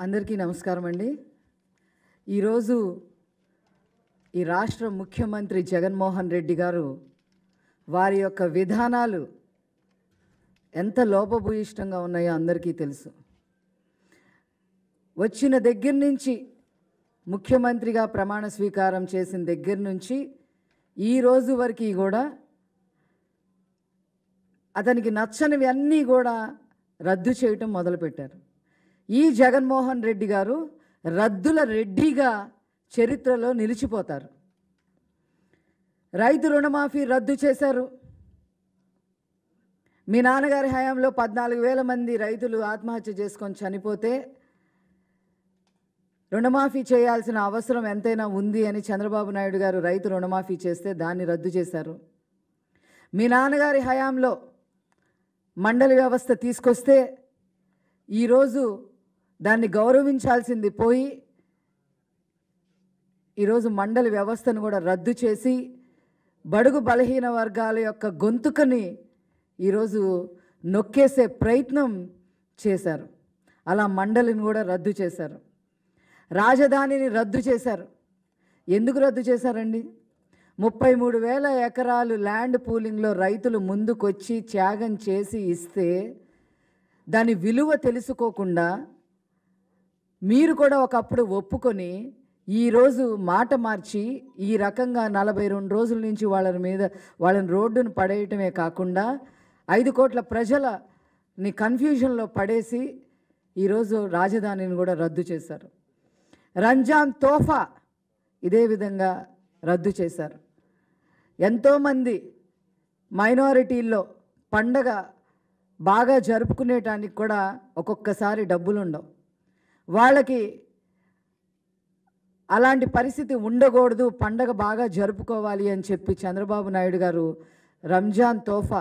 అందరికీ నమస్కారం అండి ఈరోజు ఈ రాష్ట్ర ముఖ్యమంత్రి జగన్మోహన్ రెడ్డి గారు వారి యొక్క విధానాలు ఎంత లోపభూయిష్టంగా ఉన్నాయో అందరికీ తెలుసు వచ్చిన దగ్గర నుంచి ముఖ్యమంత్రిగా ప్రమాణ స్వీకారం చేసిన దగ్గర నుంచి ఈ రోజు వరకు కూడా అతనికి నచ్చనివి అన్నీ కూడా రద్దు చేయటం మొదలుపెట్టారు ఈ జగన్మోహన్ రెడ్డి గారు రద్దుల రెడ్డిగా చరిత్రలో నిలిచిపోతారు రైతు రుణమాఫీ రద్దు చేశారు మీ నాన్నగారి హయాంలో పద్నాలుగు వేల మంది రైతులు ఆత్మహత్య చేసుకొని చనిపోతే రుణమాఫీ చేయాల్సిన అవసరం ఎంతైనా ఉంది అని చంద్రబాబు నాయుడు గారు రైతు రుణమాఫీ చేస్తే దాన్ని రద్దు చేశారు మీ నాన్నగారి హయాంలో మండలి వ్యవస్థ తీసుకొస్తే ఈరోజు దాన్ని గౌరవించాల్సింది పోయి ఈరోజు మండలి వ్యవస్థను కూడా రద్దు చేసి బడుగు బలహీన వర్గాల యొక్క గొంతుకని ఈరోజు నొక్కేసే ప్రయత్నం చేశారు అలా మండలిని కూడా రద్దు చేశారు రాజధానిని రద్దు చేశారు ఎందుకు రద్దు చేశారండి ముప్పై మూడు వేల ఎకరాలు ల్యాండ్ పూలింగ్లో రైతులు ముందుకొచ్చి త్యాగం చేసి ఇస్తే దాని విలువ తెలుసుకోకుండా మీరు కూడా ఒకప్పుడు ఒప్పుకొని ఈరోజు మాట మార్చి ఈ రకంగా నలభై రెండు రోజుల నుంచి వాళ్ళ మీద వాళ్ళని రోడ్డును పడేయటమే కాకుండా ఐదు కోట్ల ప్రజలని కన్ఫ్యూజన్లో పడేసి ఈరోజు రాజధానిని కూడా రద్దు చేశారు రంజాన్ తోఫా ఇదే విధంగా రద్దు చేశారు ఎంతోమంది మైనారిటీల్లో పండగ బాగా జరుపుకునేటానికి కూడా ఒక్కొక్కసారి డబ్బులు ఉండవు వాళ్ళకి అలాంటి పరిస్థితి ఉండకూడదు పండగ బాగా జరుపుకోవాలి అని చెప్పి చంద్రబాబు నాయుడు గారు రంజాన్ తోఫా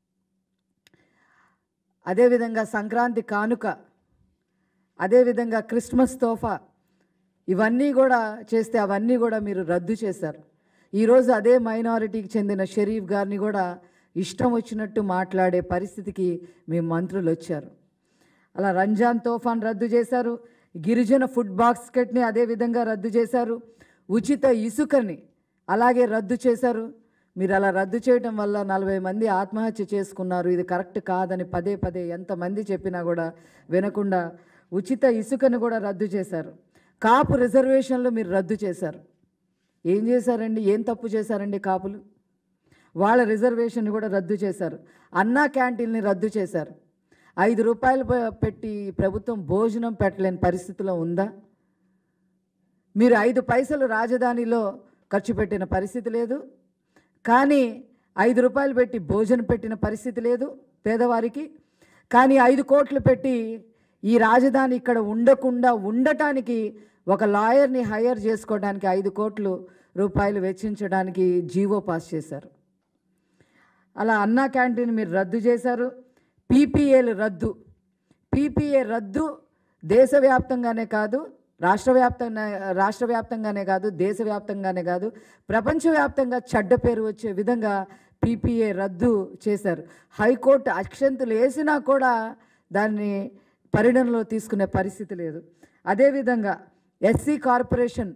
అదేవిధంగా సంక్రాంతి కానుక అదేవిధంగా క్రిస్మస్ తోఫా ఇవన్నీ కూడా చేస్తే అవన్నీ కూడా మీరు రద్దు చేశారు ఈరోజు అదే మైనారిటీకి చెందిన షరీఫ్ గారిని కూడా ఇష్టం వచ్చినట్టు మాట్లాడే పరిస్థితికి మీ మంత్రులు వచ్చారు అలా రంజాన్ తోఫాన్ రద్దు చేశారు గిరిజన ఫుడ్ బాస్కెట్ని అదే విధంగా రద్దు చేశారు ఉచిత ఇసుకని అలాగే రద్దు చేశారు మీరు అలా రద్దు చేయడం వల్ల నలభై మంది ఆత్మహత్య చేసుకున్నారు ఇది కరెక్ట్ కాదని పదే పదే ఎంతమంది చెప్పినా కూడా వినకుండా ఉచిత ఇసుకను కూడా రద్దు చేశారు కాపు రిజర్వేషన్లు మీరు రద్దు చేశారు ఏం చేశారండి ఏం తప్పు చేశారండి కాపులు వాళ్ళ రిజర్వేషన్ కూడా రద్దు చేశారు అన్నా క్యాంటీన్ని రద్దు చేశారు ఐదు రూపాయలు పె- పెట్టి ప్రభుత్వం భోజనం పెట్టలేని పరిస్థితిలో ఉందా మీరు ఐదు పైసలు రాజధానిలో ఖర్చు పెట్టిన పరిస్థితి లేదు కానీ ఐదు రూపాయలు పెట్టి భోజనం పెట్టిన పరిస్థితి లేదు పేదవారికి కానీ ఐదు కోట్లు పెట్టి ఈ రాజధాని ఇక్కడ ఉండకుండా ఉండటానికి ఒక లాయర్ని హైర్ చేసుకోవడానికి ఐదు కోట్లు రూపాయలు వెచ్చించడానికి జీవో పాస్ చేశారు అలా అన్నా క్యాంటీన్ మీరు రద్దు చేశారు పీపీఏలు రద్దు పీపీఏ రద్దు దేశవ్యాప్తంగానే కాదు రాష్ట్ర వ్యాప్తంగా రాష్ట్ర వ్యాప్తంగానే కాదు దేశవ్యాప్తంగానే కాదు ప్రపంచవ్యాప్తంగా చెడ్డ పేరు వచ్చే విధంగా పీపీఏ రద్దు చేశారు హైకోర్టు అక్షంతులు వేసినా కూడా దాన్ని పరిగణలో తీసుకునే పరిస్థితి లేదు అదేవిధంగా ఎస్సీ కార్పొరేషన్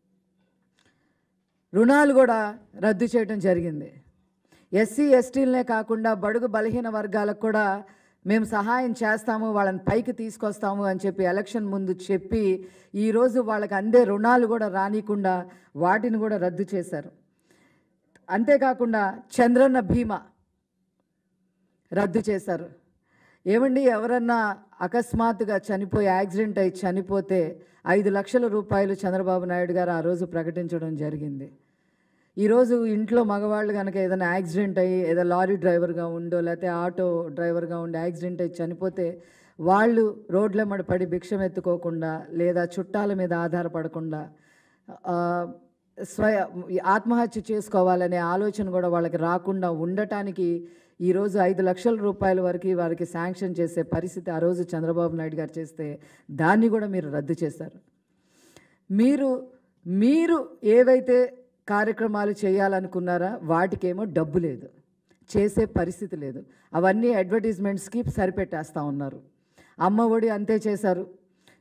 రుణాలు కూడా రద్దు చేయడం జరిగింది ఎస్సీ ఎస్టీలనే కాకుండా బడుగు బలహీన వర్గాలకు కూడా మేము సహాయం చేస్తాము వాళ్ళని పైకి తీసుకొస్తాము అని చెప్పి ఎలక్షన్ ముందు చెప్పి ఈరోజు వాళ్ళకి అందే రుణాలు కూడా రానికుండా వాటిని కూడా రద్దు చేశారు అంతేకాకుండా చంద్రన్న బీమా రద్దు చేశారు ఏమండి ఎవరన్నా అకస్మాత్తుగా చనిపోయి యాక్సిడెంట్ అయి చనిపోతే ఐదు లక్షల రూపాయలు చంద్రబాబు నాయుడు గారు ఆ రోజు ప్రకటించడం జరిగింది ఈరోజు ఇంట్లో మగవాళ్ళు కనుక ఏదైనా యాక్సిడెంట్ అయ్యి ఏదో లారీ డ్రైవర్గా ఉండో లేకపోతే ఆటో డ్రైవర్గా ఉండి యాక్సిడెంట్ అయ్యి చనిపోతే వాళ్ళు రోడ్ల పడి భిక్షం ఎత్తుకోకుండా లేదా చుట్టాల మీద ఆధారపడకుండా ఆ, స్వయ ఆత్మహత్య చేసుకోవాలనే ఆలోచన కూడా వాళ్ళకి రాకుండా ఉండటానికి ఈరోజు ఐదు లక్షల రూపాయల వరకు వారికి శాంక్షన్ చేసే పరిస్థితి ఆ రోజు చంద్రబాబు నాయుడు గారు చేస్తే దాన్ని కూడా మీరు రద్దు చేశారు మీరు మీరు ఏవైతే కార్యక్రమాలు చేయాలనుకున్నారా వాటికేమో డబ్బు లేదు చేసే పరిస్థితి లేదు అవన్నీ అడ్వర్టైజ్మెంట్స్కి సరిపెట్టేస్తూ ఉన్నారు అమ్మ ఒడి అంతే చేశారు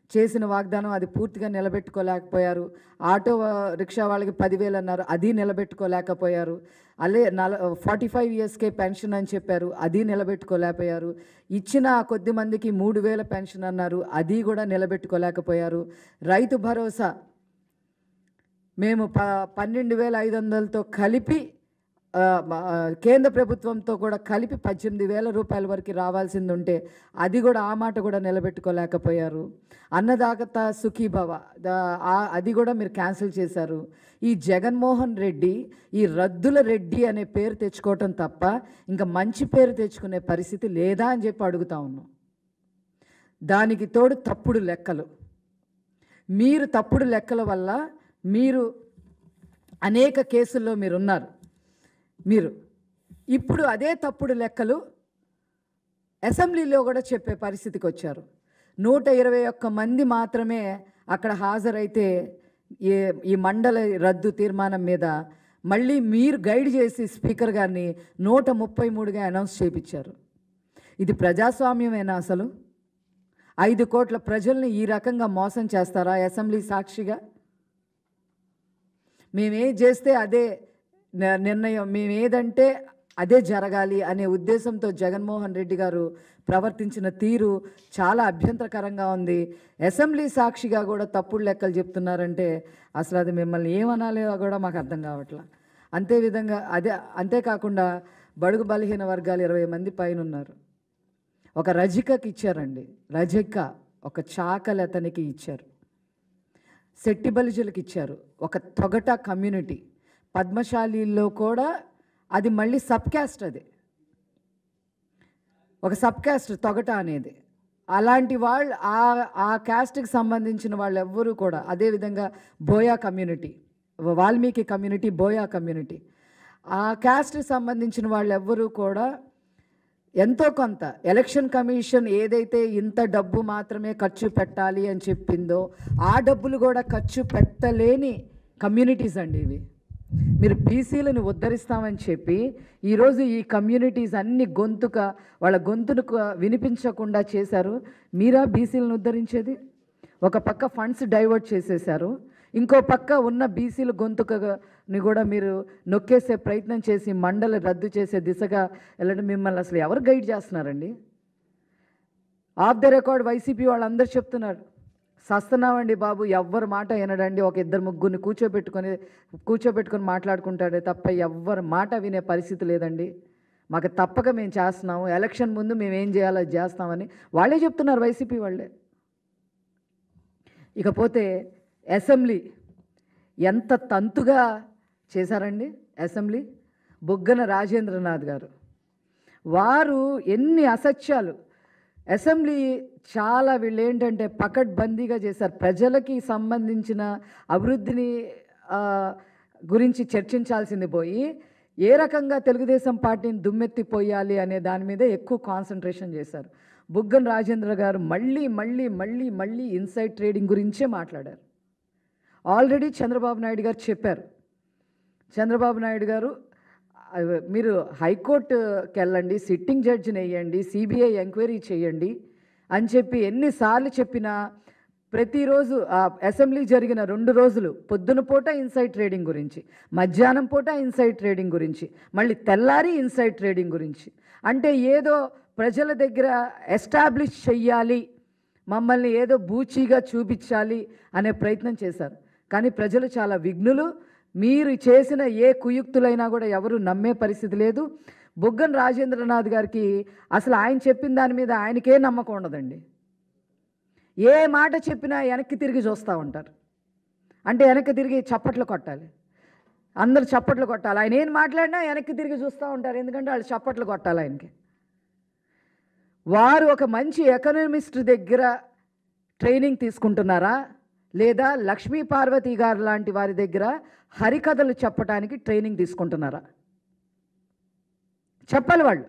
చేసిన వాగ్దానం అది పూర్తిగా నిలబెట్టుకోలేకపోయారు ఆటో ఆ, రిక్షా వాళ్ళకి పదివేలు అన్నారు అది నిలబెట్టుకోలేకపోయారు అలే నల ఫార్టీ ఫైవ్ ఇయర్స్కే పెన్షన్ అని చెప్పారు అది నిలబెట్టుకోలేకపోయారు ఇచ్చిన ఆ కొద్ది మందికి మూడు వేల పెన్షన్ అన్నారు అది కూడా నిలబెట్టుకోలేకపోయారు రైతు భరోసా మేము ప పన్నెండు వేల ఐదు వందలతో కలిపి ఆ, మ- ఆ, కేంద్ర ప్రభుత్వంతో కూడా కలిపి పద్దెనిమిది వేల రూపాయల వరకు రావాల్సింది ఉంటే అది కూడా ఆ మాట కూడా నిలబెట్టుకోలేకపోయారు అన్నదాత సుఖీభవ దా- ఆ- అది కూడా మీరు క్యాన్సిల్ చేశారు ఈ జగన్మోహన్ రెడ్డి ఈ రద్దుల రెడ్డి అనే పేరు తెచ్చుకోవటం తప్ప ఇంకా మంచి పేరు తెచ్చుకునే పరిస్థితి లేదా అని చెప్పి అడుగుతా ఉన్నాం దానికి తోడు తప్పుడు లెక్కలు మీరు తప్పుడు లెక్కల వల్ల మీరు అనేక కేసుల్లో మీరు ఉన్నారు మీరు ఇప్పుడు అదే తప్పుడు లెక్కలు అసెంబ్లీలో కూడా చెప్పే పరిస్థితికి వచ్చారు నూట ఇరవై ఒక్క మంది మాత్రమే అక్కడ హాజరైతే ఏ ఈ మండలి రద్దు తీర్మానం మీద మళ్ళీ మీరు గైడ్ చేసి స్పీకర్ గారిని నూట ముప్పై మూడుగా అనౌన్స్ చేయించారు ఇది ప్రజాస్వామ్యమేనా అసలు ఐదు కోట్ల ప్రజల్ని ఈ రకంగా మోసం చేస్తారా అసెంబ్లీ సాక్షిగా మేమేం చేస్తే అదే న- నిర్ణయం మేము ఏదంటే అదే జరగాలి అనే ఉద్దేశంతో జగన్మోహన్ రెడ్డి గారు ప్రవర్తించిన తీరు చాలా అభ్యంతరకరంగా ఉంది అసెంబ్లీ సాక్షిగా కూడా తప్పుడు లెక్కలు చెప్తున్నారంటే అసలు అది మిమ్మల్ని ఏమనాలో కూడా మాకు అర్థం కావట్లా అంతే విధంగా అదే అంతేకాకుండా బడుగు బలహీన వర్గాలు ఇరవై మంది పైన ఉన్నారు ఒక రజికకి ఇచ్చారండి రజిక ఒక చాకలి అతనికి ఇచ్చారు శెట్టి బలిజలకు ఇచ్చారు ఒక తొగట కమ్యూనిటీ పద్మశాలీల్లో కూడా అది మళ్ళీ సబ్ క్యాస్ట్ అది ఒక సబ్ క్యాస్ట్ తొగట అనేది అలాంటి వాళ్ళు ఆ ఆ క్యాస్ట్కి సంబంధించిన వాళ్ళు ఎవ్వరూ కూడా అదేవిధంగా Boya community Valmiki community Boya community ఆ క్యాస్ట్కి సంబంధించిన వాళ్ళు ఎవ్వరూ కూడా ఎంతో కొంత ఎలక్షన్ కమిషన్ ఏదైతే ఇంత డబ్బు మాత్రమే ఖర్చు పెట్టాలి అని చెప్పిందో ఆ డబ్బులు కూడా ఖర్చు పెట్టలేని కమ్యూనిటీస్ అండి ఇవి మీరు బీసీలను ఉద్ధరిస్తామని చెప్పి ఈరోజు ఈ కమ్యూనిటీస్ అన్ని గొంతుక వాళ్ళ గొంతును క- వినిపించకుండా చేశారు మీరా బీసీలను ఉద్ధరించేది ఒక పక్క ఫండ్స్ డైవర్ట్ చేసేశారు ఇంకో పక్క ఉన్న బీసీల గొంతుకని కూడా మీరు నొక్కేసే ప్రయత్నం చేసి మండలి రద్దు చేసే దిశగా వెళ్ళడం మిమ్మల్ని అసలు ఎవరు గైడ్ చేస్తున్నారండి ఆఫ్ ద రికార్డ్ వైసీపీ వాళ్ళందరూ చెప్తున్నారు సస్తున్నామండి బాబు ఎవ్వరు మాట వినడండి ఒక ఇద్దరు ముగ్గురిని కూర్చోబెట్టుకొని కూర్చోబెట్టుకొని మాట్లాడుకుంటాడే తప్ప ఎవ్వరు మాట వినే పరిస్థితి లేదండి మాకు తప్పక మేము చేస్తున్నాము ఎలక్షన్ ముందు మేము ఏం చేయాలో అది చేస్తామని వాళ్ళే చెప్తున్నారు వైసీపీ వాళ్ళే ఇకపోతే అసెంబ్లీ ఎంత తంతుగా చేశారండి అసెంబ్లీ బుగ్గన రాజేంద్రనాథ్ గారు వారు ఎన్ని అసత్యాలు అసెంబ్లీ చాలా వీళ్ళు ఏంటంటే పకడ్బందీగా చేశారు ప్రజలకి సంబంధించిన అభివృద్ధిని ఆ, గురించి చర్చించాల్సింది పోయి ఏ రకంగా తెలుగుదేశం పార్టీని దుమ్మెత్తిపోయాలి అనే దాని మీద ఎక్కువ కాన్సన్ట్రేషన్ చేశారు బుగ్గన రాజేంద్ర గారు మళ్ళీ మళ్ళీ మళ్ళీ మళ్ళీ ఇన్సైడ్ ట్రేడింగ్ గురించే మాట్లాడారు ఆల్రెడీ చంద్రబాబు నాయుడు గారు చెప్పారు చంద్రబాబు నాయుడు గారు ఆ, మీరు హైకోర్టుకి వెళ్ళండి సిట్టింగ్ జడ్జిని వేయండి సిబిఐ ఎంక్వైరీ చేయండి అని చెప్పి ఎన్నిసార్లు చెప్పినా ప్రతిరోజు ఆ అసెంబ్లీ జరిగిన రెండు రోజులు పొద్దున పూట ఇన్సైడ్ ట్రేడింగ్ గురించి మధ్యాహ్నం పూట ఇన్సైడ్ ట్రేడింగ్ గురించి మళ్ళీ తెల్లారి ఇన్సైడ్ ట్రేడింగ్ గురించి అంటే ఏదో ప్రజల దగ్గర ఎస్టాబ్లిష్ చెయ్యాలి మమ్మల్ని ఏదో బూచీగా చూపించాలి అనే ప్రయత్నం చేశారు కానీ ప్రజలు చాలా విఘ్నులు మీరు చేసిన ఏ కుయుక్తులైనా కూడా ఎవరు నమ్మే పరిస్థితి లేదు బుగ్గన్ రాజేంద్రనాథ్ గారికి అసలు ఆయన చెప్పిన దాని మీద ఆయనకే నమ్మకం ఉండదండి ఏ మాట చెప్పినా వెనక్కి తిరిగి చూస్తూ ఉంటారు అంటే వెనక్కి తిరిగి చప్పట్లు కొట్టాలి అందరు చప్పట్లు కొట్టాలి ఆయన ఏం మాట్లాడినా వెనక్కి తిరిగి చూస్తూ ఉంటారు ఎందుకంటే వాళ్ళు చప్పట్లు కొట్టాలి ఆయనకి వారు ఒక మంచి ఎకనమిస్ట్ దగ్గర ట్రైనింగ్ తీసుకుంటున్నారా లేదా లక్ష్మీ పార్వతి గారు లాంటి వారి దగ్గర హరికథలు చెప్పడానికి ట్రైనింగ్ తీసుకుంటున్నారా చెప్పాలి వాళ్ళు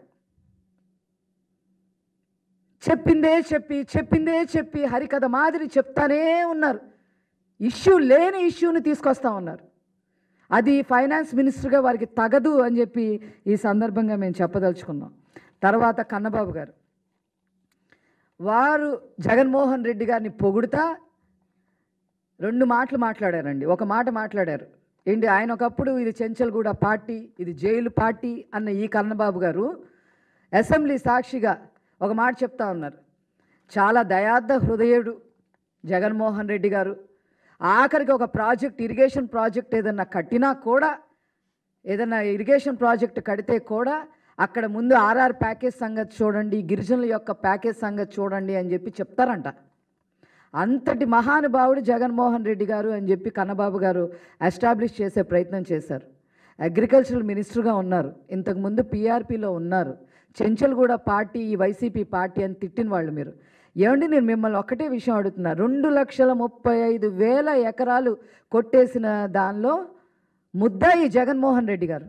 చెప్పిందే చెప్పి చెప్పిందే చెప్పి హరికథ మాదిరి చెప్తానే ఉన్నారు ఇష్యూ లేని ఇష్యూని తీసుకొస్తా ఉన్నారు అది ఫైనాన్స్ మినిస్టర్గా వారికి తగదు అని చెప్పి ఈ సందర్భంగా మేము చెప్పదలుచుకున్నాం తర్వాత కన్నబాబు గారు వారు జగన్మోహన్ రెడ్డి గారిని పొగుడుతా రెండు మాటలు మాట్లాడారండి ఒక మాట మాట్లాడారు ఏంటి ఆయన ఒకప్పుడు ఇది చెంచల్గూడ పార్టీ ఇది జైలు పార్టీ అన్న ఈ కన్నబాబు గారు అసెంబ్లీ సాక్షిగా ఒక మాట చెప్తా ఉన్నారు చాలా దయార్థ హృదయుడు జగన్మోహన్ రెడ్డి గారు ఆఖరికి ఒక ప్రాజెక్ట్ ఇరిగేషన్ ప్రాజెక్ట్ ఏదన్నా కట్టినా కూడా ఏదైనా ఇరిగేషన్ ప్రాజెక్ట్ కడితే కూడా అక్కడ ముందు ఆర్ఆర్ ప్యాకేజ్ సంగతి చూడండి గిరిజనుల యొక్క ప్యాకేజ్ సంగతి చూడండి అని చెప్పి చెప్తారంట అంతటి మహానుభావుడు జగన్మోహన్ రెడ్డి గారు అని చెప్పి కన్నబాబు గారు ఎస్టాబ్లిష్ చేసే ప్రయత్నం చేశారు అగ్రికల్చరల్ మినిస్టర్గా ఉన్నారు ఇంతకుముందు పీఆర్పీలో ఉన్నారు చెంచల్గూడ పార్టీ ఈ వైసీపీ పార్టీ అని తిట్టిన వాళ్ళు మీరు ఏమండి నేను మిమ్మల్ని ఒక్కటే విషయం అడుగుతున్నా రెండు లక్షల ముప్పై ఐదు వేల ఎకరాలు కొట్టేసిన దానిలో ముద్దాయి జగన్మోహన్ రెడ్డి గారు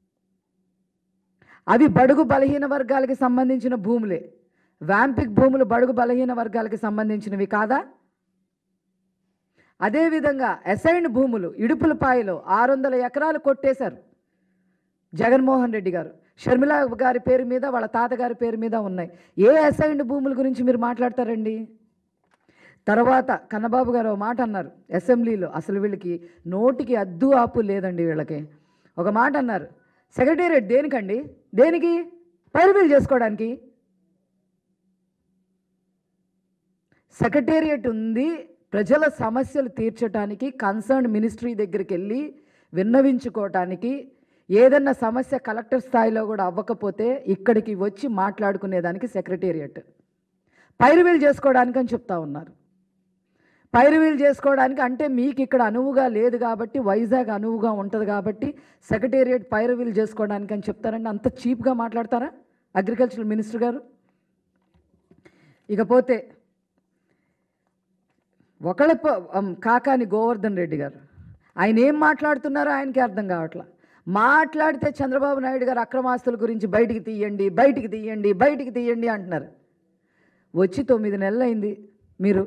అవి బడుగు బలహీన వర్గాలకి సంబంధించిన భూములే వ్యాంపిక్ భూములు బడుగు బలహీన వర్గాలకి సంబంధించినవి కాదా అదేవిధంగా అసైన్డ్ భూములు ఇడుపులపాయలో ఆరు వందల ఎకరాలు కొట్టేశారు జగన్మోహన్ రెడ్డి గారు షర్మిల గారి పేరు మీద వాళ్ళ తాతగారి పేరు మీద ఉన్నాయి ఏ అసైన్డ్ భూముల గురించి మీరు మాట్లాడతారండి తర్వాత కన్నబాబు గారు ఒక మాట అన్నారు అసెంబ్లీలో అసలు వీళ్ళకి నోటికి అద్దు ఆపు లేదండి వీళ్ళకి ఒక మాట అన్నారు సెక్రటేరియట్ దేనికండి దేనికి పైరువీలు చేసుకోవడానికి సెక్రటేరియట్ ఉంది ప్రజల సమస్యలు తీర్చడానికి కన్సర్న్ మినిస్ట్రీ దగ్గరికి వెళ్ళి విన్నవించుకోవటానికి ఏదన్నా సమస్య కలెక్టర్ స్థాయిలో కూడా అవ్వకపోతే ఇక్కడికి వచ్చి మాట్లాడుకునేదానికి సెక్రటేరియట్ పైరువీలు చేసుకోవడానికి అని చెప్తా ఉన్నారు పైరువీలు చేసుకోవడానికి అంటే మీకు ఇక్కడ అనువుగా లేదు కాబట్టి వైజాగ్ అనువుగా ఉంటుంది కాబట్టి సెక్రటేరియట్ పైరువీలు చేసుకోవడానికి అని చెప్తారండి అంత చీప్గా మాట్లాడతారా అగ్రికల్చర్ మినిస్టర్ గారు ఇకపోతే ఒకళ్ళ ప- అమ్, కాకాని గోవర్ధన్ రెడ్డి గారు ఆయన ఏం మాట్లాడుతున్నారో ఆయనకి అర్థం కావట్లా మాట్లాడితే చంద్రబాబు నాయుడు గారు అక్రమాస్తుల గురించి బయటికి తీయండి బయటికి తీయండి బయటికి తీయండి అంటున్నారు వచ్చి తొమ్మిది నెలలు అయింది మీరు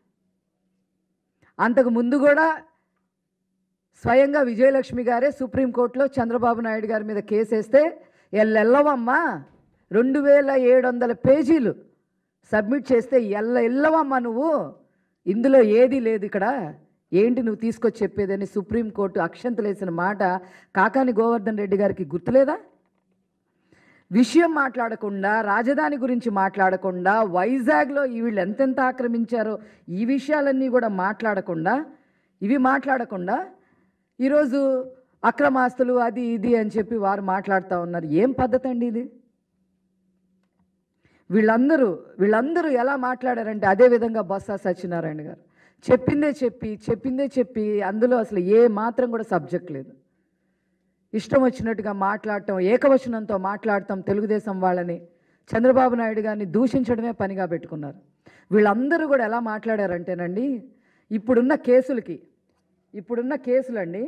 అంతకు ముందు కూడా స్వయంగా విజయలక్ష్మి గారే సుప్రీంకోర్టులో చంద్రబాబు నాయుడు గారి మీద కేసు వేస్తే ఎల్లెల్లవమ్మా రెండు వేల ఏడు వందల పేజీలు సబ్మిట్ చేస్తే ఎల్ల ఎల్లవమ్మా నువ్వు ఇందులో ఏది లేదు ఇక్కడ ఏంటి నువ్వు తీసుకొచ్చి చెప్పేదని సుప్రీంకోర్టు అక్షంతలేసిన మాట కాకాని గోవర్ధన్ రెడ్డి గారికి గుర్తులేదా విషయం మాట్లాడకుండా రాజధాని గురించి మాట్లాడకుండా వైజాగ్లో ఈ వీళ్ళు ఎంతెంత ఆక్రమించారో ఈ విషయాలన్నీ కూడా మాట్లాడకుండా ఇవి మాట్లాడకుండా ఈరోజు అక్రమాస్తులు అది ఇది అని చెప్పి వారు మాట్లాడుతూ ఉన్నారు ఏం పద్ధతి అండి ఇది వీళ్ళందరూ వీళ్ళందరూ ఎలా మాట్లాడారంటే అదే విధంగా బొత్స సత్యనారాయణ గారు చెప్పిందే చెప్పి చెప్పిందే చెప్పి అందులో అసలు ఏ మాత్రం కూడా సబ్జెక్ట్ లేదు ఇష్టం వచ్చినట్టుగా మాట్లాడటం ఏకవచనంతో మాట్లాడటం తెలుగుదేశం వాళ్ళని చంద్రబాబు నాయుడు గారిని దూషించడమే పనిగా పెట్టుకున్నారు వీళ్ళందరూ కూడా ఎలా మాట్లాడారంటేనండి ఇప్పుడున్న కేసులకి ఇప్పుడున్న కేసులండి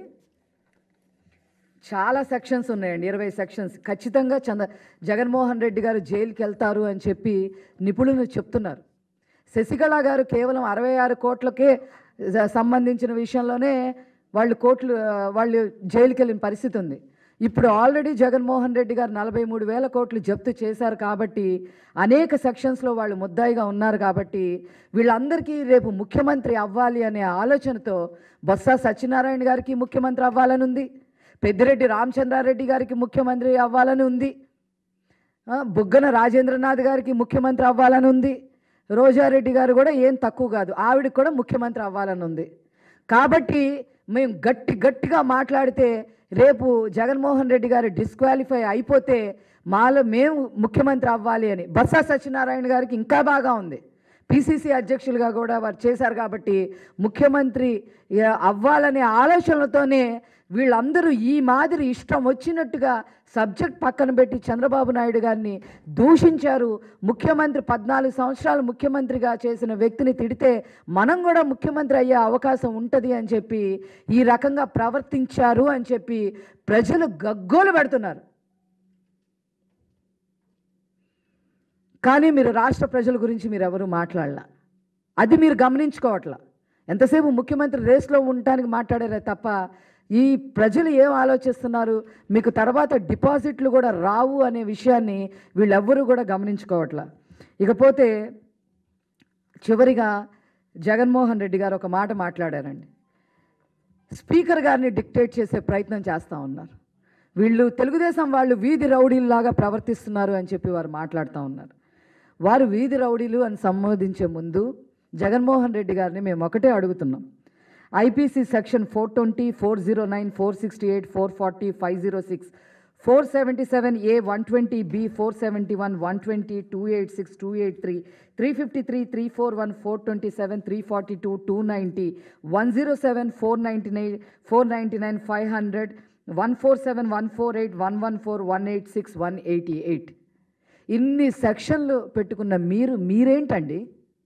చాలా సెక్షన్స్ ఉన్నాయండి ఇరవై సెక్షన్స్ ఖచ్చితంగా చంద్ర జగన్మోహన్ రెడ్డి గారు జైలుకి వెళ్తారు అని చెప్పి నిపుణులు చెప్తున్నారు శశికళ గారు కేవలం అరవై ఆరు కోట్లకే జ- సంబంధించిన విషయంలోనే వాళ్ళు కోట్లు ఆ, వాళ్ళు జైలుకి వెళ్ళిన పరిస్థితి ఉంది ఇప్పుడు ఆల్రెడీ జగన్మోహన్ రెడ్డి గారు నలభై మూడు వేల కోట్లు జప్తు చేశారు కాబట్టి అనేక సెక్షన్స్లో వాళ్ళు ముద్దాయిగా ఉన్నారు కాబట్టి వీళ్ళందరికీ రేపు ముఖ్యమంత్రి అవ్వాలి అనే ఆలోచనతో బొత్స సత్యనారాయణ గారికి ముఖ్యమంత్రి అవ్వాలని ఉంది పెద్దిరెడ్డి రామచంద్రారెడ్డి గారికి ముఖ్యమంత్రి అవ్వాలని ఉంది ఆ, బుగ్గన రాజేంద్రనాథ్ గారికి ముఖ్యమంత్రి అవ్వాలని ఉంది రోజారెడ్డి గారు కూడా ఏం తక్కువ కాదు ఆవిడకి కూడా ముఖ్యమంత్రి అవ్వాలని ఉంది కాబట్టి మేము గట్టి గట్టిగా మాట్లాడితే రేపు జగన్మోహన్ రెడ్డి గారు డిస్క్వాలిఫై అయిపోతే మాలో మేము ముఖ్యమంత్రి అవ్వాలి అని బొత్స సత్యనారాయణ గారికి ఇంకా బాగా ఉంది పిసిసి అధ్యక్షులుగా కూడా వారు చేశారు కాబట్టి ముఖ్యమంత్రి ఆ, అవ్వాలనే ఆలోచనలతోనే వీళ్ళందరూ ఈ మాదిరి ఇష్టం వచ్చినట్టుగా సబ్జెక్ట్ పక్కన పెట్టి చంద్రబాబు నాయుడు గారిని దూషించారు ముఖ్యమంత్రి పద్నాలుగు సంవత్సరాలు ముఖ్యమంత్రిగా చేసిన వ్యక్తిని తిడితే మనం కూడా ముఖ్యమంత్రి అయ్యే అవకాశం ఉంటుంది అని చెప్పి ఈ రకంగా ప్రవర్తించారు అని చెప్పి ప్రజలు గగ్గోలు పెడుతున్నారు కానీ మీరు రాష్ట్ర ప్రజల గురించి మీరు ఎవరు మాట్లాడాల అది మీరు గమనించుకోవట్లా ఎంతసేపు ముఖ్యమంత్రి రేస్లో ఉండటానికి మాట్లాడారే తప్ప ఈ ప్రజలు ఏం ఆలోచిస్తున్నారు మీకు తర్వాత డిపాజిట్లు కూడా రావు అనే విషయాన్ని వీళ్ళెవ్వరూ కూడా గమనించుకోవట్లా ఇకపోతే చివరిగా జగన్మోహన్ రెడ్డి గారు ఒక మాట మాట్లాడారండి స్పీకర్ గారిని డిక్టేట్ చేసే ప్రయత్నం చేస్తూ ఉన్నారు వీళ్ళు తెలుగుదేశం వాళ్ళు వీధి రౌడీల్లాగా ప్రవర్తిస్తున్నారు అని చెప్పి వారు మాట్లాడుతూ ఉన్నారు వారు వీధి రౌడీలు అని సంబోధించే ముందు జగన్మోహన్ రెడ్డి గారిని మేము ఒకటే అడుగుతున్నాం IPC section four twenty four zero nine four sixty eight four forty five zero six four seventy seven A one twenty B four seventy one one twenty two eight six two eight three three fifty three three four one four twenty seven three forty two two ninety one zero seven four ninety nine four ninety nine five hundred one four seven one four eight one one four one eight six one eighty eight ఇన్ని సెక్షన్లు పెట్టుకున్న మీరు మీరేంటండి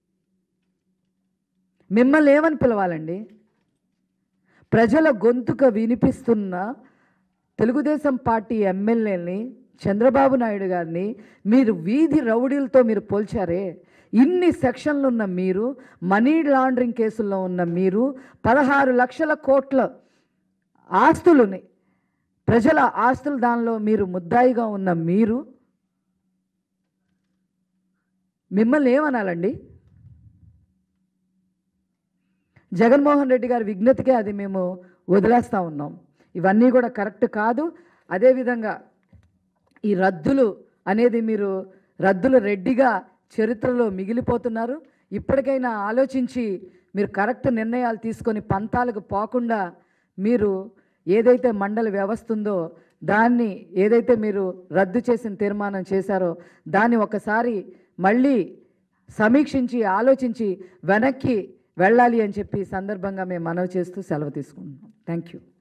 మిమ్మల్ని ఏమని పిలవాలండి ప్రజల గొంతుక వినిపిస్తున్న Telugu Desam party ఎమ్మెల్యేని చంద్రబాబు నాయుడు గారిని మీరు వీధి రౌడీలతో మీరు పోల్చారే ఇన్ని సెక్షన్లు ఉన్న మీరు మనీ లాండరింగ్ కేసుల్లో ఉన్న మీరు పదహారు లక్షల కోట్ల ఆస్తులని ప్రజల ఆస్తుల దానిలో మీరు ముద్దాయిగా ఉన్న మీరు మిమ్మల్ని ఏమనాలండి జగన్మోహన్ రెడ్డి గారి విజ్ఞతకే అది మేము వదిలేస్తూ ఉన్నాం ఇవన్నీ కూడా కరెక్ట్ కాదు అదేవిధంగా ఈ రద్దులు అనేది మీరు రద్దుల రెడ్డిగా చరిత్రలో మిగిలిపోతున్నారు ఇప్పటికైనా ఆలోచించి మీరు కరెక్ట్ నిర్ణయాలు తీసుకొని పంతాలకు పోకుండా మీరు ఏదైతే మండలి వ్యవస్థ ఉందో దాన్ని ఏదైతే మీరు రద్దు చేసిన తీర్మానం చేశారో దాన్ని ఒకసారి మళ్ళీ సమీక్షించి ఆలోచించి వెనక్కి వెళ్ళాలి అని చెప్పి ఈ సందర్భంగా మేము మనవి చేస్తూ సెలవు తీసుకుంటున్నాం థ్యాంక్ యూ